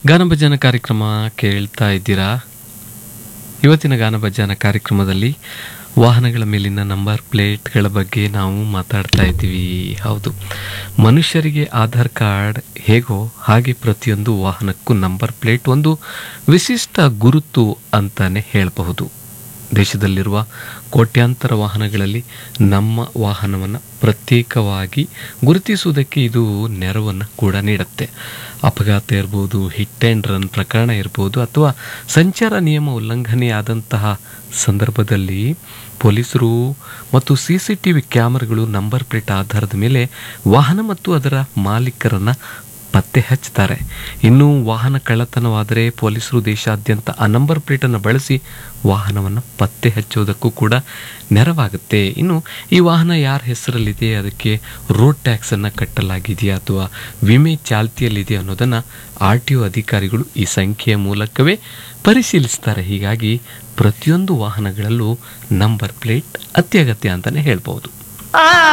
ಗಾನಭಜನ ಕಾರ್ಯಕ್ರಮ ಕೇಳ್ತಾ ಇದ್ದೀರಾ ಇವತ್ತಿನ ಗಾನಭಜನ ಕಾರ್ಯಕ್ರಮದಲ್ಲಿ ವಾಹನಗಳ ಮೇಲಿನ ನಂಬರ್ ಪ್ಲೇಟ್ಗಳ ಬಗ್ಗೆ ನಾವು ಮಾತಾಡ್ತಾ ಇದ್ದೀವಿ ಹೌದು ಮನುಷ್ಯರಿಗೆ ಆಧಾರ್ ಕಾರ್ಡ್ ಹೇಗೋ ಹಾಗೆ ಪ್ರತಿಯೊಂದು ವಾಹನಕ್ಕೂ ನಂಬರ್ ಪ್ಲೇಟ್ ಒಂದು ವಿಶಿಷ್ಟ ಗುರುತು ಅಂತಾನೆ ಹೇಳಬಹುದು ದೇಶದಲ್ಲಿರುವ ಕೋಟ್ಯಾಂತರ ವಾಹನಗಳಲ್ಲಿ ನಮ್ಮ ವಾಹನವನ್ನು ಪ್ರತ್ಯೇಕವಾಗಿ ಗುರುತಿಸುವುದಕ್ಕೆ ಇದು ನೆರವನ್ನು ಕೂಡ ನೀಡುತ್ತೆ ಅಪಘಾತ ಇರ್ಬೋದು ಹಿಟ್ ಆ್ಯಂಡ್ ರನ್ ಪ್ರಕರಣ ಇರ್ಬೋದು ಅಥವಾ ಸಂಚಾರ ನಿಯಮ ಉಲ್ಲಂಘನೆಯಾದಂತಹ ಸಂದರ್ಭದಲ್ಲಿ ಪೊಲೀಸರು ಮತ್ತು ಸಿ ಸಿ ಟಿ ವಿ ಕ್ಯಾಮರಾಗಳು ನಂಬರ್ ಪ್ಲೇಟ್ ಆಧಾರದ ಮೇಲೆ ವಾಹನ ಮತ್ತು ಅದರ ಮಾಲೀಕರನ್ನು ಪತ್ತೆ ಹಚ್ತಾರೆ ಇನ್ನು ವಾಹನ ಕಳ್ಳತನವಾದರೆ ಪೊಲೀಸರು ದೇಶಾದ್ಯಂತ ಆ ನಂಬರ್ ಪ್ಲೇಟನ್ನು ಬಳಸಿ ವಾಹನವನ್ನು ಪತ್ತೆ ಹಚ್ಚೋದಕ್ಕೂ ಕೂಡ ನೆರವಾಗುತ್ತೆ ಇನ್ನು ಈ ವಾಹನ ಯಾರ ಹೆಸರಲ್ಲಿದೆ ಅದಕ್ಕೆ ರೋಡ್ ಟ್ಯಾಕ್ಸನ್ನು ಕಟ್ಟಲಾಗಿದೆಯಾ ಅಥವಾ ವಿಮೆ ಚಾಲ್ತಿಯಲ್ಲಿದೆ ಅನ್ನೋದನ್ನು ಆರ್ ಟಿ ಒ ಅಧಿಕಾರಿಗಳು ಈ ಸಂಖ್ಯೆಯ ಮೂಲಕವೇ ಪರಿಶೀಲಿಸ್ತಾರೆ ಹೀಗಾಗಿ ಪ್ರತಿಯೊಂದು ವಾಹನಗಳಲ್ಲೂ ನಂಬರ್ ಪ್ಲೇಟ್ ಅತ್ಯಗತ್ಯ ಅಂತಲೇ ಹೇಳ್ಬೋದು